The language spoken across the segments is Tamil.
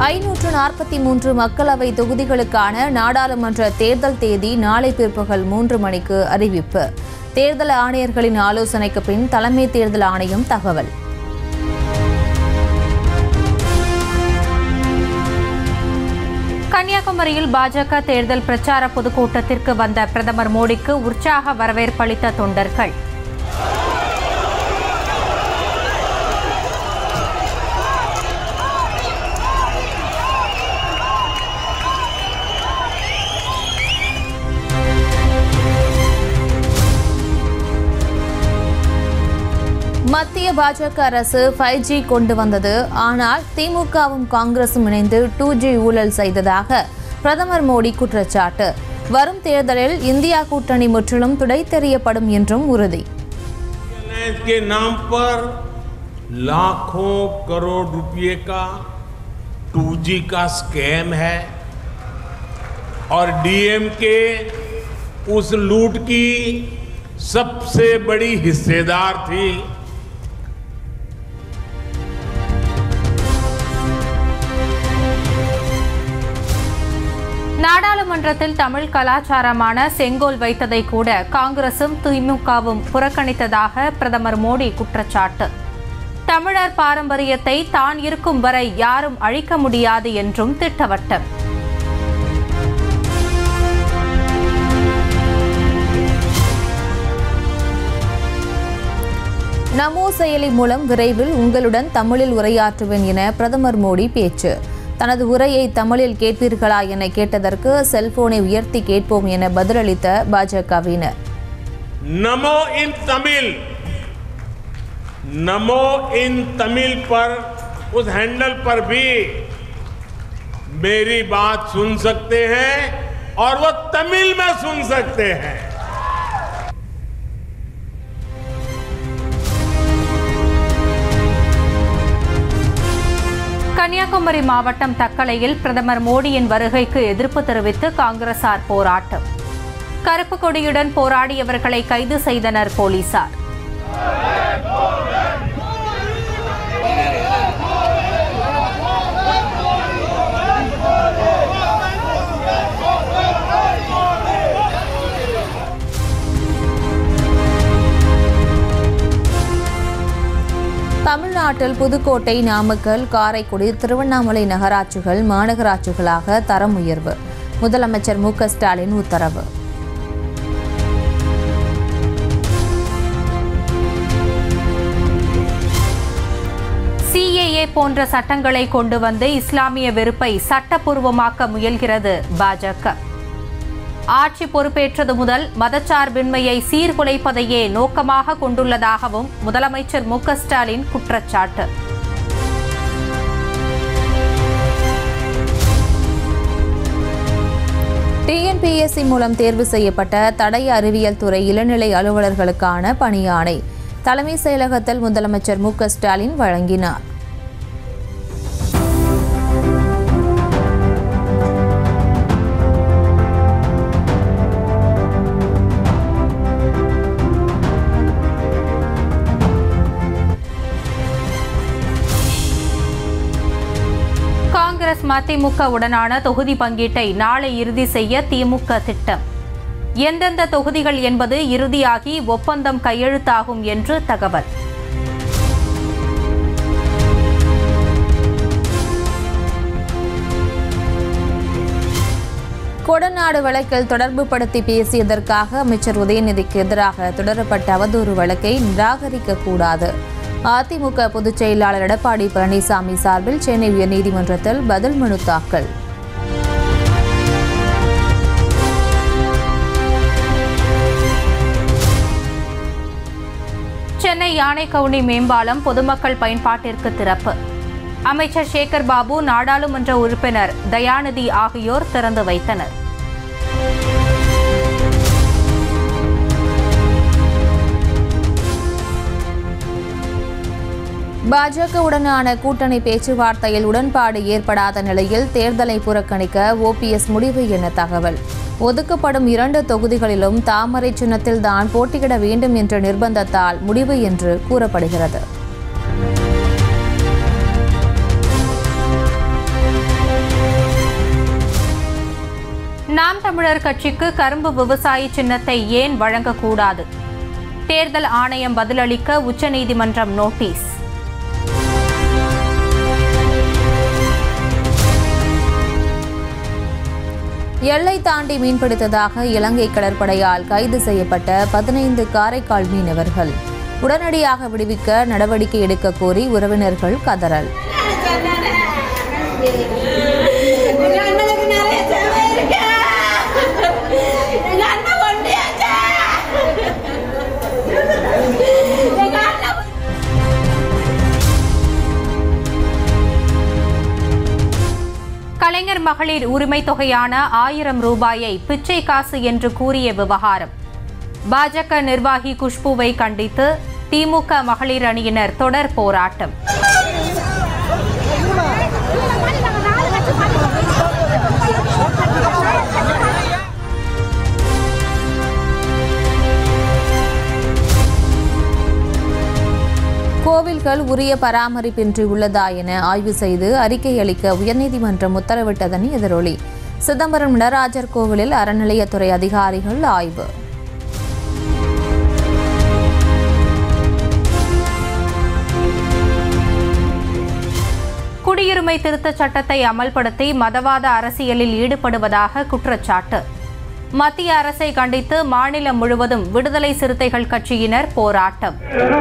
ஐநூற்று நாற்பத்தி மூன்று மக்களவை தொகுதிகளுக்கான நாடாளுமன்ற தேர்தல் தேதி நாளை பிற்பகல் மூன்று மணிக்கு அறிவிப்பு தேர்தல் ஆணையர்களின் ஆலோசனைக்கு பின் தலைமை தேர்தல் ஆணையம் தகவல் கன்னியாகுமரியில் பாஜக தேர்தல் பிரச்சார பொதுக்கூட்டத்திற்கு வந்த பிரதமர் மோடிக்கு உற்சாக வரவேற்பளித்த தொண்டர்கள் மத்திய பாஜக அரசு ஃபைவ் ஜி கொண்டு வந்தது ஆனால் திமுகவும் காங்கிரசும் இணைந்து டூ ஜி ஊழல் செய்ததாக பிரதமர் மோடி குற்றச்சாட்டு வரும் தேர்தலில் இந்தியா கூட்டணி முற்றிலும் துடைத்தெறியப்படும் என்றும் உறுதி फाइनेंस के नाम पर लाखों करोड़ रुपए का 2G का स्कैम है और डीएम के उस लूट की सबसे बड़ी हिस्सेदार थी நாடாளுமன்றத்தில் தமிழ் கலாச்சாரமான செங்கோல் வைத்ததை கூட காங்கிரசும் திமுகவும் புறக்கணித்ததாக பிரதமர் மோடி குற்றச்சாட்டு தமிழர் பாரம்பரியத்தை தான் இருக்கும் வரை யாரும் அழிக்க முடியாது என்றும் திட்டவட்டம் நமோ செயலி மூலம் விரைவில் உங்களுடன் தமிழில் உரையாற்றுவேன் என பிரதமர் மோடி பேச்சு தனது உரையை தமிழில் கேட்பீர்களா என கேட்டதற்கு செல்போனை உயர்த்தி கேட்போம் என பதிலளித்த பாஜகவினர் नमो इन तमिल नमो इन तमिल पर उस हैंडल पर भी मेरी बात सुन सकते हैं और वो तमिल में सुन सकते हैं கன்னியாகுமரி மாவட்டம் தக்கலையில் பிரதமர் மோடியின் வருகைக்கு எதிர்ப்பு தெரிவித்து காங்கிரசார் போராட்டம் கருப்பு கொடியுடன் போராடியவர்களை கைது செய்தனர் போலீசார் தமிழ்நாட்டில் புதுக்கோட்டை நாமக்கல் காரைக்குடி திருவண்ணாமலை நகராட்சிகள் மாநகராட்சிகளாக தரம் உயர்வு முதலமைச்சர் மு க ஸ்டாலின் உத்தரவு சிஏஏ போன்ற சட்டங்களை கொண்டு வந்து இஸ்லாமிய வெறுப்பை சட்டப்பூர்வமாக்க முயல்கிறது பாஜக ஆட்சி பொறுப்பேற்றது முதல் மதச்சார்பின்மையை சீர்குலைப்பதையே நோக்கமாக கொண்டுள்ளதாகவும் முதலமைச்சர் மு க ஸ்டாலின் குற்றச்சாட்டு டிஎன்பிஎஸ்சி மூலம் தேர்வு செய்யப்பட்ட தடய அறிவியல் துறை இளநிலை அலுவலர்களுக்கான பணியாணை தலைமை செயலகத்தில் முதலமைச்சர் மு க ஸ்டாலின் வழங்கினார் காங்கிரஸ் மதிமுக உடனான தொகுதி பங்கீட்டை நாளை இறுதி செய்ய திமுக திட்டம் எந்தெந்த தொகுதிகள் என்பது இறுதியாகி ஒப்பந்தம் கையெழுத்தாகும் என்று தகவல் கொடநாடு வழக்கில் தொடர்பு படுத்தி பேசியதற்காக அமைச்சர் உதயநிதிக்கு எதிராக தொடரப்பட்ட அவதூறு வழக்கை நிராகரிக்க கூடாது அதிமுக பொதுச் செயலாளர் எடப்பாடி பழனிசாமி சார்பில் சென்னை உயர்நீதிமன்றத்தில் பதில் மனு தாக்கல் சென்னை யானைக்கவுனி மேம்பாலம் பொதுமக்கள் பயன்பாட்டிற்கு திறப்பு அமைச்சர் சேகர் பாபு நாடாளுமன்ற உறுப்பினர் தயாநிதி ஆகியோர் திறந்து வைத்தனர் பாஜகவுடனான கூட்டணி பேச்சுவார்த்தையில் உடன்பாடு ஏற்படாத நிலையில் தேர்தலை புறக்கணிக்க ஓபிஎஸ் முடிவு என தகவல் ஒதுக்கப்படும் இரண்டு தொகுதிகளிலும் தாமரை சின்னத்தில் தான் போட்டியிட வேண்டும் என்ற நிர்பந்தத்தால் முடிவு என்று கூறப்படுகிறது தமிழர் கட்சிக்கு கரும்பு விவசாயி சின்னத்தை ஏன் வழங்கக்கூடாது தேர்தல் ஆணையம் பதிலளிக்க உச்சநீதிமன்றம் நோட்டீஸ் எல்லை தாண்டி மீன்பிடித்ததாக இலங்கை கடற்படையால் கைது செய்யப்பட்ட பதினைந்து காரைக்கால் மீனவர்கள் உடனடியாக விடுவிக்க நடவடிக்கை எடுக்க கோரி உறவினர்கள் கதறல் எங்க அண்ணனுக்கு நிறைய செலவு இருக்கு. எங்க அண்ணன் ஒண்டியாச்சே. எங்க அண்ணன் கலைஞர் மகளிர் உரிமை தொகையான ஆயிரம் ரூபாயை பிச்சை காசு என்று கூறிய விவகாரம் பாஜக நிர்வாகி குஷ்புவை கண்டித்து திமுக மகளிர் அணியினர் தொடர் போராட்டம் கோவில்கள் உரிய பராமரிப்பின்றி உள்ளதா என ஆய்வு செய்து அறிக்கை அளிக்க உயர்நீதிமன்றம் உத்தரவிட்டதன் எதிரொலி சிதம்பரம் நடராஜர் கோவிலில் அறநிலையத்துறை அதிகாரிகள் ஆய்வு குடியுரிமை திருத்தச் சட்டத்தை அமல்படுத்தி மதவாத அரசியலில் ஈடுபடுவதாக குற்றச்சாட்டு மத்திய அரசை கண்டித்து மாநிலம் முழுவதும் விடுதலை சிறுத்தைகள் கட்சியினர் போராட்டம்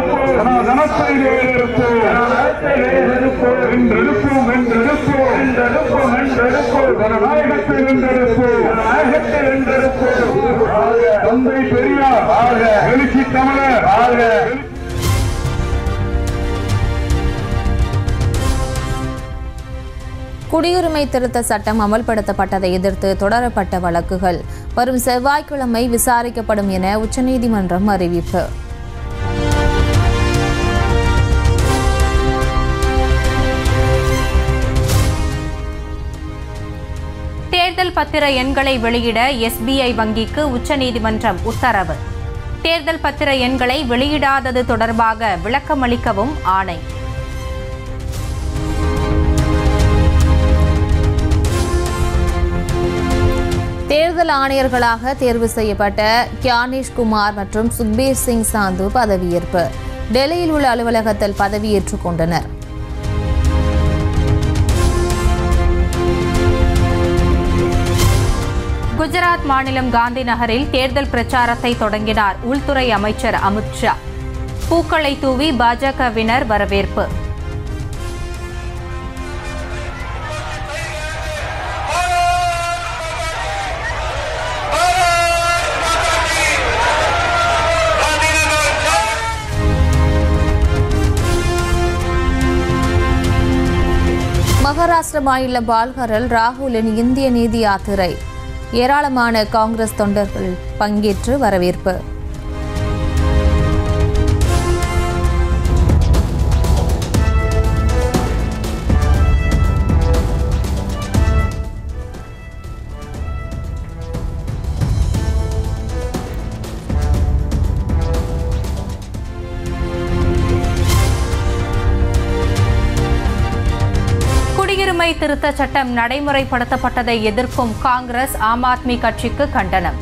தந்தை பெரியார் எழுச்சி தமிழர் குடியுரிமை திருத்த சட்டம் அமல்படுத்தப்பட்டதை எதிர்த்து தொடரப்பட்ட வழக்குகள் வரும் செவ்வாய்க்கிழமை விசாரிக்கப்படும் என உச்சநீதிமன்றம் அறிவிப்பு தேர்தல் பத்திர எண்களை வெளியிட எஸ்பிஐ வங்கிக்கு உச்சநீதிமன்றம் உத்தரவு தேர்தல் பத்திர எண்களை வெளியிடாதது தொடர்பாக விளக்கமளிக்கவும் ஆணை தேர்தல் ஆணையர்களாக தேர்வு செய்யப்பட்ட கியானேஷ் குமார் மற்றும் சுக்பீர் சிங் சாந்து பதவியேற்பு டெல்லியில் உள்ள அலுவலகத்தில் பதவியேற்றுக் கொண்டனர் குஜராத் மாநிலம் காந்தி நகரில் தேர்தல் பிரச்சாரத்தை தொடங்கினார் உள்துறை அமைச்சர் அமித்ஷா பூக்களை தூவி பாஜகவினர் வரவேற்பு மகாராஷ்டிர மாநில பால்கரில் ராகுலின் இந்திய நீதி யாத்திரை ஏராளமான காங்கிரஸ் தொண்டர்கள் பங்கேற்று வரவேற்பு குடியுரிமை திருத்த சட்டம் நடைமுறைப்படுத்தப்பட்டதை எதிர்க்கும் காங்கிரஸ் ஆம் ஆத்மி கட்சிக்கு கண்டனம்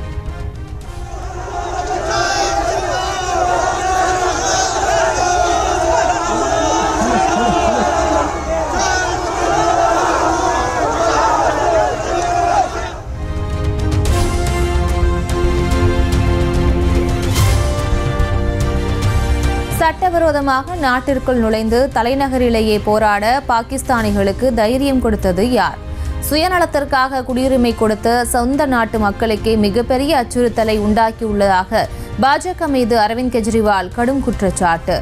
சட்டவிரோதமாக நாட்டிற்குள் நுழைந்து தலைநகரிலேயே போராட பாகிஸ்தானிகளுக்கு தைரியம் கொடுத்தது யார் சுயநலத்திற்காக குடியுரிமை கொடுத்த சொந்த நாட்டு மக்களுக்கே மிகப்பெரிய அச்சுறுத்தலை உண்டாக்கியுள்ளதாக பாஜக மீது அரவிந்த் கெஜ்ரிவால் கடும் குற்றச்சாட்டு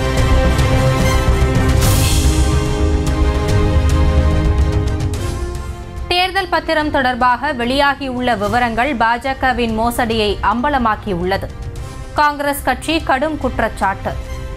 தேர்தல் பத்திரம் தொடர்பாக வெளியாகியுள்ள விவரங்கள் பாஜகவின் மோசடியை அம்பலமாக்கியுள்ளது காங்கிரஸ் கட்சி கடும் குற்றச்சாட்டு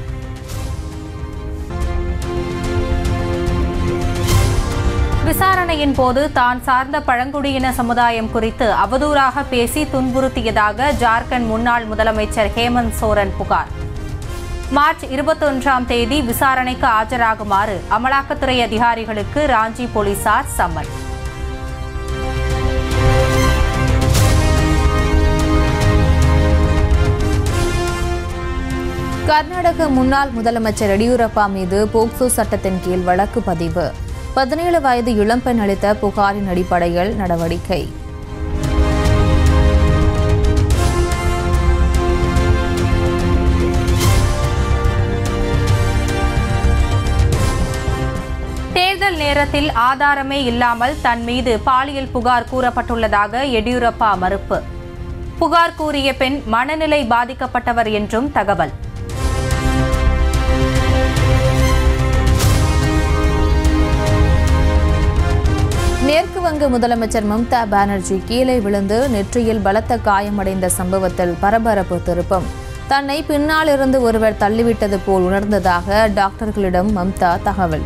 விசாரணையின் போது தான் சார்ந்த பழங்குடியின சமுதாயம் குறித்து அவதூறாக பேசி துன்புறுத்தியதாக ஜார்க்கண்ட் முன்னாள் முதலமைச்சர் ஹேமந்த் சோரன் புகார் மார்ச் இருபத்தொன்றாம் தேதி விசாரணைக்கு ஆஜராகுமாறு அமலாக்கத்துறை அதிகாரிகளுக்கு ராஞ்சி போலீசார் சம்மன் கர்நாடக முன்னாள் முதலமைச்சர் எடியூரப்பா மீது போக்சோ சட்டத்தின் கீழ் வழக்கு பதிவு பதினேழு வயது இளம்பெண் அளித்த புகாரின் அடிப்படையில் நடவடிக்கை தேர்தல் நேரத்தில் ஆதாரமே இல்லாமல் தன் மீது பாலியல் புகார் கூறப்பட்டுள்ளதாக எடியூரப்பா மறுப்பு புகார் கூறிய பெண் மனநிலை பாதிக்கப்பட்டவர் என்றும் தகவல் மேற்கு வங்க முதலமைச்சர் மம்தா பானர்ஜி கீழே விழுந்து நெற்றியில் பலத்த காயமடைந்த சம்பவத்தில் பரபரப்பு திருப்பம் தன்னை பின்னால் இருந்து ஒருவர் தள்ளிவிட்டது போல் உணர்ந்ததாக டாக்டர்களிடம் மம்தா தகவல்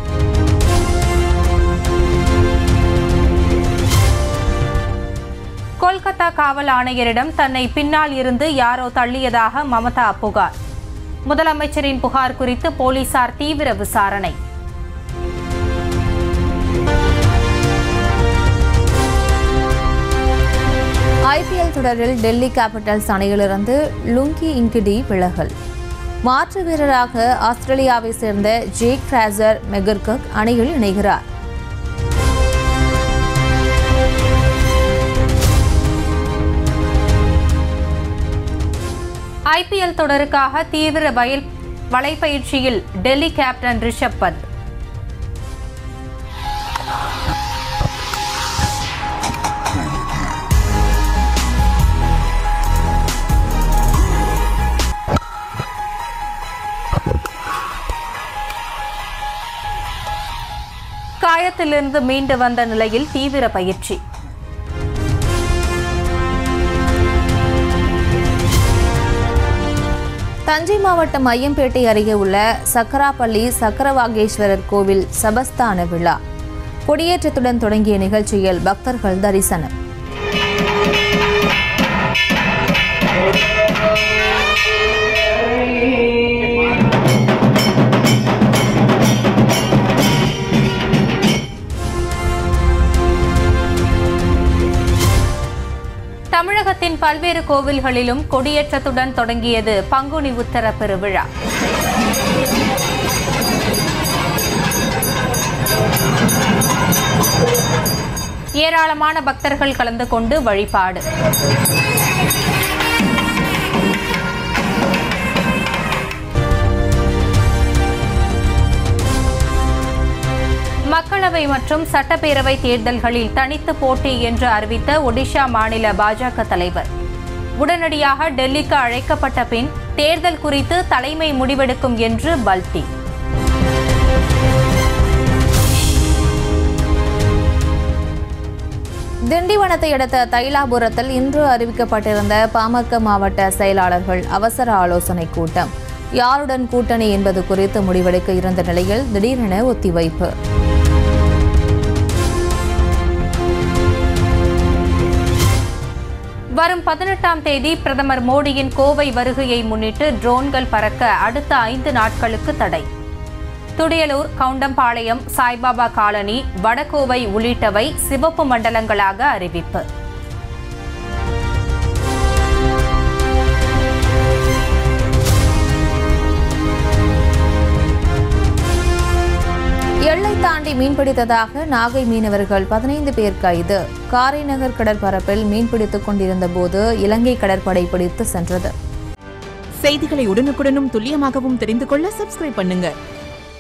கொல்கத்தா காவல் ஆணையரிடம் தன்னை பின்னால் இருந்து யாரோ தள்ளியதாக மமதா புகார் முதலமைச்சரின் புகார் குறித்து போலீசார் தீவிர விசாரணை ஐபிஎல் தொடரில் டெல்லி கேபிட்டல்ஸ் அணியிலிருந்து லுங்கி இங்கிடி விலகல் மாற்று வீரராக ஆஸ்திரேலியாவை சேர்ந்த ஜேக் ஃபிராசர் மெகர்கக் அணியில் இணைகிறார் ஐபிஎல் தொடருக்காக தீவிர வயல் வலைப்பயிற்சியில் டெல்லி கேப்டன் ரிஷப் பந்த் காயத்திலிருந்து மீண்டு வந்த நிலையில் தீவிர பயிற்சி தஞ்சை மாவட்டம் ஐயம்பேட்டை அருகே உள்ள சக்கராப்பள்ளி சக்கரவாகேஸ்வரர் கோவில் சபஸ்தான விழா கொடியேற்றத்துடன் தொடங்கிய நிகழ்ச்சியில் பக்தர்கள் தரிசனம் தமிழகத்தின் பல்வேறு கோவில்களிலும் கொடியேற்றத்துடன் தொடங்கியது பங்குனி உத்தர பெருவிழா ஏராளமான பக்தர்கள் கலந்து கொண்டு வழிபாடு மக்களவை மற்றும் சட்டப்பேரவை தேர்தல்களில் தனித்து போட்டி என்று அறிவித்த ஒடிஷா மாநில பாஜக தலைவர் உடனடியாக டெல்லிக்கு அழைக்கப்பட்ட பின் தேர்தல் குறித்து தலைமை முடிவெடுக்கும் என்று பல்டி திண்டிவனத்தை அடுத்த தைலாபுரத்தில் இன்று அறிவிக்கப்பட்டிருந்த பாமக மாவட்ட செயலாளர்கள் அவசர ஆலோசனை கூட்டம் யாருடன் கூட்டணி என்பது குறித்து முடிவெடுக்க இருந்த நிலையில் திடீரென ஒத்திவைப்பு வரும் பதினெட்டாம் தேதி பிரதமர் மோடியின் கோவை வருகையை முன்னிட்டு ட்ரோன்கள் பறக்க அடுத்த ஐந்து நாட்களுக்கு தடை துடியலூர் கவுண்டம்பாளையம் சாய்பாபா காலனி வடகோவை உள்ளிட்டவை சிவப்பு மண்டலங்களாக அறிவிப்பு எல்லை தாண்டி மீன்பிடித்ததாக நாகை மீனவர்கள் பதினைந்து பேர் கைது காரைநகர் கடற்பரப்பில் மீன்பிடித்துக் கொண்டிருந்த போது இலங்கை கடற்படை பிடித்து சென்றது செய்திகளை உடனுக்குடனும் துல்லியமாகவும் தெரிந்து கொள்ள சப்ஸ்கிரைப் பண்ணுங்க